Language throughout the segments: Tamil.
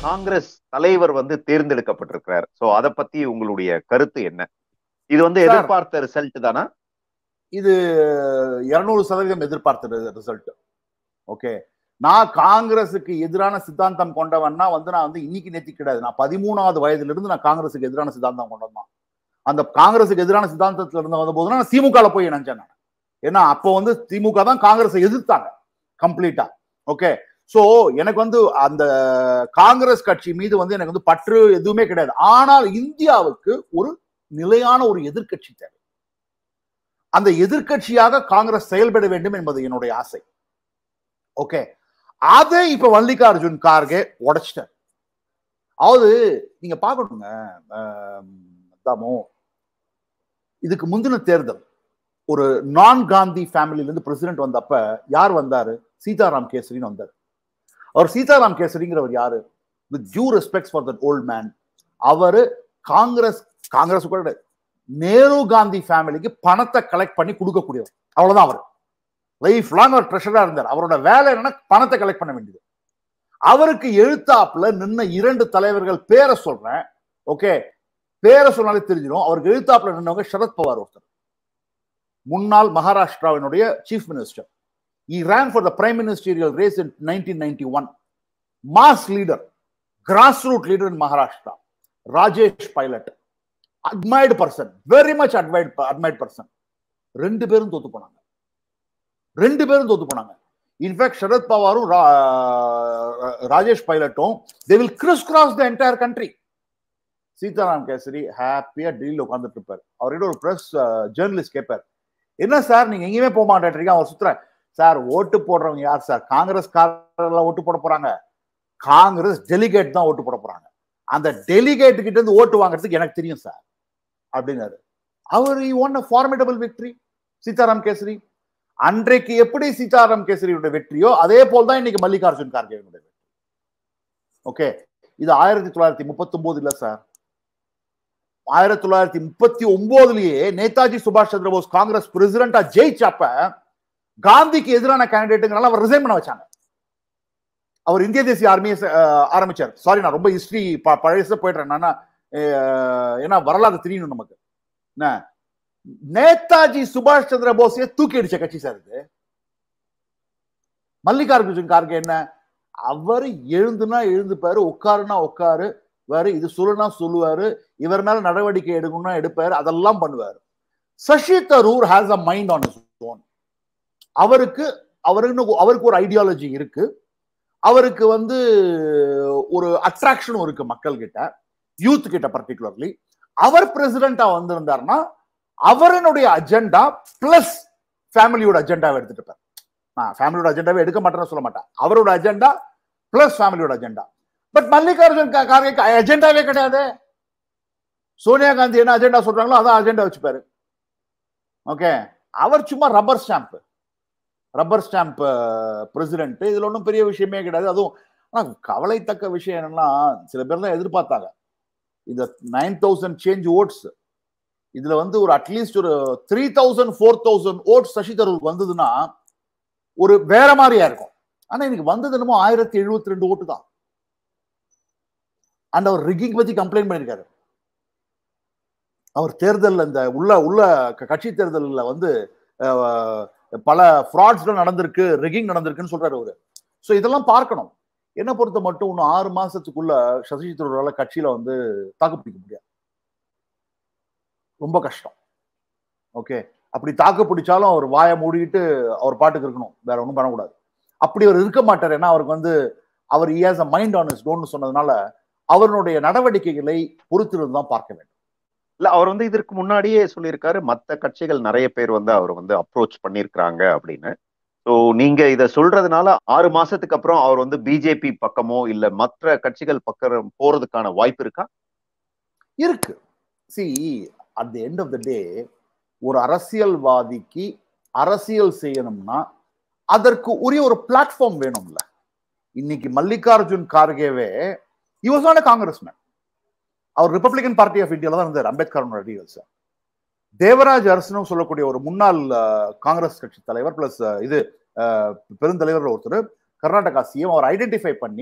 காங்கிரஸ் தலைவர் வந்து தேர்ந்தெடுக்கப்பட்டிருக்கிறார் சோ அத பத்தி உங்களுடைய கருத்து என்ன இது வந்து Sir. எதிர்பார்த்த ரிசல்ட் தானா இது இருநூறு சதவீதம் எதிர்பார்த்த ரிசல்ட் ஓகே நான் காங்கிரஸுக்கு எதிரான சித்தாந்தம் கொண்டவன்னா வந்து நான் வந்து இன்னைக்கு நேத்தி கிடையாது நான் பதிமூணாவது வயதுல இருந்து நான் காங்கிரஸுக்கு எதிரான சித்தாந்தம் கொண்டவன் தான் அந்த காங்கிரஸுக்கு எதிரான சித்தாந்தத்துல இருந்து வந்த போது நான் திமுக போய் இணைஞ்சேன் நான் ஏன்னா அப்போ வந்து திமுக தான் காங்கிரஸை எதிர்த்தாங்க கம்ப்ளீட்டா ஓகே சோ எனக்கு வந்து அந்த காங்கிரஸ் கட்சி மீது வந்து எனக்கு வந்து பற்று எதுவுமே கிடையாது ஆனால் இந்தியாவுக்கு ஒரு நிலையான ஒரு எதிர்க்கட்சி தேவை அந்த எதிர்க்கட்சியாக காங்கிரஸ் செயல்பட வேண்டும் என்பது என்னுடைய ஆசை ஓகே அதை இப்ப மல்லிகார்ஜுன் கார்கே உடைச்சிட்டார் அதாவது நீங்க பார்க்கணுங்க ஆம், தாமு இதுக்கு முந்தின தேர்தல் ஒரு நான் காந்தி ஃபேமிலில இருந்து பிரசிடென்ட் வந்தப்ப யார் வந்தாரு சீதாராம் கேசரின்னு வந்தார் அவர் சீதாராம் கேசரிங்கிறவர் யாரு with due respect for that old man அவரு காங்கிரஸ் காங்கிரஸ் கூட கிடையாது. நேரு காந்தி ஃபேமிலிக்கு பணத்தை கலெக்ட் பண்ணி கொடுக்கக்கூடியவர் அவ்வளவுதான் அவர் லைஃப் லாங் அவர் ட்ரெஷரா இருந்தார் அவரோட வேலை என்னன்னா பணத்தை கலெக்ட் பண்ண வேண்டியது அவருக்கு எழுத்தாப்புல நின்ன இரண்டு தலைவர்கள் பேரை சொல்றேன் ஓகே பேரை சொன்னாலே தெரிஞ்சிடும் அவருக்கு எழுத்தாப்புல நின்னவங்க சரத் பவார் ஒருத்தர் முன்னாள் மகாராஷ்டிராவினுடைய chief minister he ran for the prime ministerial race in nineteen ninety one mass leader grass root leader in Maharashtra Rajesh Pilot admired person very much admired admired person ரெண்டு பேரும் தோத்து போனாங்க ரெண்டு பேரும் தோத்து போனாங்க இன்ஃபேக்ட் சரத் பவாரும் ரா- ராஜேஷ் பைலட்டும் they will criss cross the entire country Sitaram Kesri ஹாப்பியா டெல்லியில் உட்காந்துட்டு இருப்பார் அவர்கிட்ட ஒரு பிரஸ் ஜேர்னலிஸ்ட் கேட்பார் என்ன சார் நீங்க எங்கேயுமே போக மாட்டேன்றீங்க அவர் சுத்துற சார் ஓட்டு போடுறவங்க யார் சார் காங்கிரஸ் காரர்லாம் ஓட்டு போட போறாங்க காங்கிரஸ் டெலிகேட் தான் ஓட்டு போட போறாங்க அந்த டெலிகேட் கிட்ட இருந்து ஓட்டு வாங்குறதுக்கு எனக்கு தெரியும் சார் அப்படின்னாரு அவர் won formidable victory Sitaram Kesri அன்றைக்கு எப்படி சீதாராம் கேசரியோட வெற்றியோ அதே போல் தான் இன்னைக்கு மல்லிகார்ஜுன் கார்கேனுடைய வெற்றி ஓகே இது ஆயிரத்தி தொள்ளாயிரத்தி முப்பத்தி ஒன்பது இல்ல சார் ஆயிரத்தி தொள்ளாயிரத்தி முப்பத்தி ஒன்பதுலயே நேதாஜி சுபாஷ் சந்திர போஸ் காங்கிரஸ் பிரசிடண்டா ஜெயிச்சப்ப காந்திக்கு எதிரான கேண்டிடேட்டுங்கனால அவர் ரிசைன் பண்ண வச்சாங்க அவர் இந்திய தேசிய ஆர்மியை அஹ், ஆரம்பிச்சார் சாரி நான் ரொம்ப ஹிஸ்டரி பழைய போயிடுறேன் நான் அஹ், ஏன்னா வரலாறு தெரியணும் நமக்கு என்ன நேதாஜி சுபாஷ் சந்திர போஸையே தூக்கி அடிச்ச கட்சி சார் இது மல்லிகார்ஜுன் கார்கே என்ன அவர் எழுந்துனா எழுந்துப்பாரு உட்காருனா உட்காரு வேறு இது சொல்லுனா சொல்லுவாரு இவர் மேல நடவடிக்கை எடுக்கணும்னா எடுப்பாரு அதெல்லாம் பண்ணுவாரு Shashi Tharoor has a mind of his own அவருக்கு அவருக்கு அவருக்கு ஒரு ஐடியாலஜி இருக்கு அவருக்கு வந்து ஒரு அட்ராக்ஷனும் இருக்கு மக்கள் கிட்ட யூத் கிட்ட பர்டிகுலர்லி அவர் பிரசிடென்டா வந்திருந்தாருன்னா அவரனுடைய அஜெண்டா பிளஸ் ஃபேமிலியோட அஜெண்டாவை எடுத்துட்டு இருப்பார் நான் ஃபேமிலியோட அஜெண்டாவை எடுக்க மாட்டேன்னு சொல்ல மாட்டேன் அவரோட அஜெண்டா பிளஸ் ஃபேமிலியோட அஜெண்டா பட் மல்லிகார்ஜுன் கா- கார்கே அஜெண்டாவே கிடையாது சோனியா காந்தி என்ன அஜெண்டா சொல்றாங்களோ அதான் அஜெண்டா வச்சுப்பாரு ஓகே அவர் சும்மா rubber stamp rubber stamp president இதுல ஒன்றும் பெரிய விஷயமே கிடையாது அதுவும் ஆனா கவலைத்தக்க விஷயம் என்னன்னா சில பேர் தான் எதிர்பார்த்தாங்க இந்த நைன் தௌசண்ட் சேஞ்ச் ஓட்ஸ் இதுல வந்து ஒரு அட்லீஸ்ட் ஒரு three thousand four thousand votes Shashi தரூருக்கு வந்ததுன்னா ஒரு வேற மாதிரியா இருக்கும் ஆனா இன்னைக்கு வந்தது என்னமோ ஆயிரத்தி எழுபத்தி ரெண்டு ஓட்டு தான் அந்த அவர் ரிக்கிங் பத்தி கம்ப்ளைண்ட் பண்ணியிருக்காரு அவர் தேர்தல்ல இந்த உள்ள உள்ள க- கட்சி தேர்தல்ல வந்து அஹ், பல ஃப்ராட்ஸ்லாம் நடந்திருக்கு ரிகிங் நடந்திருக்குன்னு சொல்றாரு அவரு ஸோ இதெல்லாம் பார்க்கணும் என்ன பொறுத்த மட்டும் இன்னும் ஆறு மாசத்துக்குள்ள சசி தரூரால கட்சியில வந்து தாக்கு பிடிக்க முடியாது ரொம்ப கஷ்டம் ஓகே அப்படி தாக்கு பிடிச்சாலும் அவர் வாயை மூடிட்டு அவர் பாட்டுக்கு இருக்கணும் வேற ஒன்றும் பண்ணக்கூடாது அப்படி அவர் இருக்க மாட்டார் ஏன்னா அவருக்கு வந்து அவர் has a mind of his டோன்னு சொன்னதுனால அவருடைய நடவடிக்கைகளை பொறுத்திருந்து தான் பார்க்க வேண்டும் இல்ல அவர் வந்து இதற்கு முன்னாடியே சொல்லியிருக்காரு மத்த கட்சிகள் நிறைய பேர் வந்து அவர் வந்து அப்ரோச் பண்ணியிருக்கிறாங்க அப்படின்னு ஸோ நீங்க இத சொல்றதுனால ஆறு மாசத்துக்கு அப்புறம் அவர் வந்து பிஜேபி பக்கமோ இல்ல மற்ற கட்சிகள் பக்கம் போறதுக்கான வாய்ப்பு இருக்கா இருக்கு see at the end of the day ஒரு அரசியல்வாதிக்கு அரசியல் செய்யணும்னா அதற்கு உரிய ஒரு பிளாட்ஃபார்ம் வேணும்ல இன்னைக்கு மல்லிகார்ஜுன் கார்கேவே வாஸ் நாட் காங்கிரஸ்மேன் அவர் ரிப்பப்ளிகன் பார்ட்டி ஆஃப் இந்தியால தான் இருந்தார் அம்பேத்கரோட டீல்ஸ் தேவராஜ் அரசனும் சொல்லக்கூடிய ஒரு முன்னாள் அஹ், காங்கிரஸ் கட்சி தலைவர் பிளஸ் இது அஹ், பெருந்தலைவர் ஒருத்தர் கர்நாடகா சிஎம் அவர் ஐடென்டிஃபை பண்ணி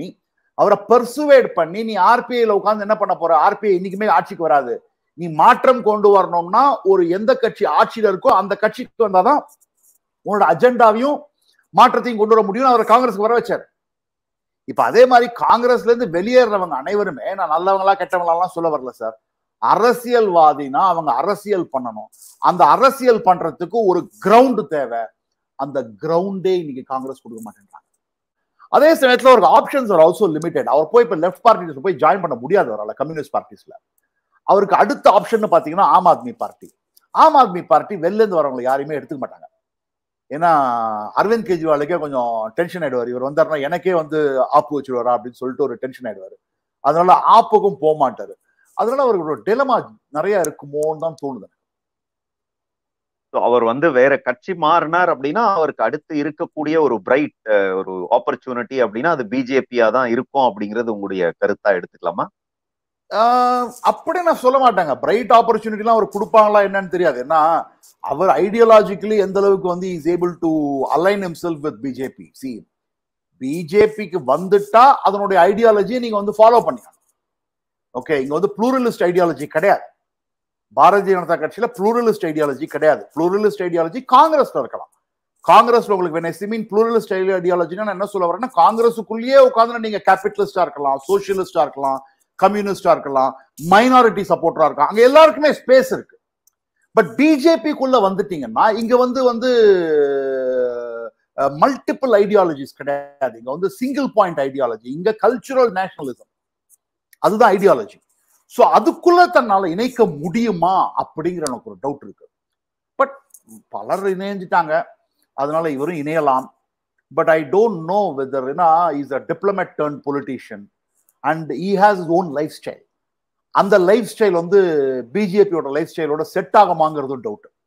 அவரை பர்சுவேட் பண்ணி நீ ஆர்பிஐல உட்கார்ந்து என்ன பண்ண போற ஆர்பிஐ இன்னைக்குமே ஆட்சிக்கு வராது நீ மாற்றம் கொண்டு வரணும்னா ஒரு எந்த கட்சி ஆட்சியில இருக்கோ அந்த கட்சிக்கு வந்தாதான் உன்னோட அஜெண்டாவையும் மாற்றத்தையும் கொண்டு வர முடியும் அவர் காங்கிரஸ்க்கு வர வச்சார் இப்ப அதே மாதிரி காங்கிரஸ்ல இருந்து வெளியேறவங்க அனைவருமே நான் நல்லவங்களா கெட்டவங்களா சொல்ல வரல சார் அரசியல்வாதினா அவங்க அரசியல் பண்ணணும் அந்த அரசியல் பண்றதுக்கு ஒரு கிரவுண்ட் தேவை அந்த கிரவுண்டே இன்னைக்கு காங்கிரஸ் கொடுக்க மாட்டேன்றாங்க அதே சமயத்துல ஒரு ஆப்ஷன்ஸ் ஆர் ஆல்சோ லிமிடெட் அவர் போய் இப்ப லெஃப்ட் பார்ட்டிஸ்ல போய் ஜாயின் பண்ண முடியாது அவரால் கம்யூனிஸ்ட் பார்ட்டிஸ்ல அவருக்கு அடுத்த ஆப்ஷன் பாத்தீங்கன்னா ஆம் ஆத்மி பார்ட்டி ஆம் ஆத்மி பார்ட்டி வெளில இருந்து வரவங்களை யாரையுமே எடுத்துக்க மாட்டாங்க ஏன்னா அரவிந்த் கெஜ்ரிவாலுக்கே கொஞ்சம் டென்ஷன் ஆயிடுவார் இவர் வந்தாருன்னா எனக்கே வந்து ஆப்பு வச்சுடுவாரா அப்படின்னு சொல்லிட்டு ஒரு டென்ஷன் ஆயிடுவாரு அதனால ஆப்புக்கும் போக மாட்டாரு அதனால அவருக்கு ஒரு டெலமா நிறைய இருக்குமோன்னு தான் தோணுது So, அவர் வந்து வேற கட்சி மாறினார் அப்படின்னா அவருக்கு அடுத்து இருக்கக்கூடிய ஒரு பிரைட் ஒரு ஆப்பர்ச்சுனிட்டி அப்படின்னா அது பிஜேபியா தான் இருக்கும் அப்படிங்கிறது உங்களுடைய கருத்தா எடுத்துக்கலாமா ஆஹ் அப்படி நான் சொல்ல மாட்டாங்க பிரைட் ஆப்பர்ச்சுனிட்டிலாம் அவர் கொடுப்பாங்களா என்னன்னு தெரியாது ஏன்னா அவர் ஐடியாலஜிக்கலி எந்த அளவுக்கு வந்து is able to align himself with BJP சி பிஜேபிக்கு வந்துட்டா அதனுடைய ஐடியாலஜியை நீங்க வந்து ஃபாலோ பண்ணிக்கணும் ஓகே இங்க வந்து ப்ளூரலிஸ்ட் ஐடியாலஜி கிடையாது பாரதிய ஜனதா கட்சியில ப்ளூரலிஸ்ட் ஐடியாலஜி கிடையாது ப்ளூரலிஸ்ட் ஐடியாலஜி காங்கிரஸ்ல இருக்கலாம் காங்கிரஸ்ல உங்களுக்கு when I see mean pluralist ஐடியாலஜினா நான் என்ன சொல்ல வரேன்னா காங்கிரஸுக்குள்ளேயே உட்காந்து நீங்க கேபிட்டலிஸ்டா இருக்கலாம் சோசியலிஸ்டா இருக்கலாம் கம்யூனிஸ்டா இருக்கலாம் மைனாரிட்டி சப்போர்ட்டரா இருக்கலாம் அங்க எல்லாருக்குமே ஸ்பேஸ் இருக்கு பட் பிஜேபிக்குள்ள வந்துட்டீங்கன்னா இங்க வந்து வந்து மல்டிபிள் ஐடியாலஜிஸ் கிடையாது இங்க வந்து சிங்கிள் பாயிண்ட் ஐடியாலஜி இங்க கல்ச்சுரல் நேஷனலிசம் அதுதான் ஐடியாலஜி ஸோ அதுக்குள்ள தன்னால இணைக்க முடியுமா அப்படிங்கிற எனக்கு ஒரு டவுட் இருக்கு பட் பலர் இணைஞ்சிட்டாங்க அதனால இவரும் இணையலாம் but I don't know whether is a diplomat turned politician and he has his own life style அந்த லைஃப் ஸ்டைல் வந்து பிஜேபியோட லைஃப் ஸ்டைலோட செட் ஆகுமாங்கிறதும் டவுட்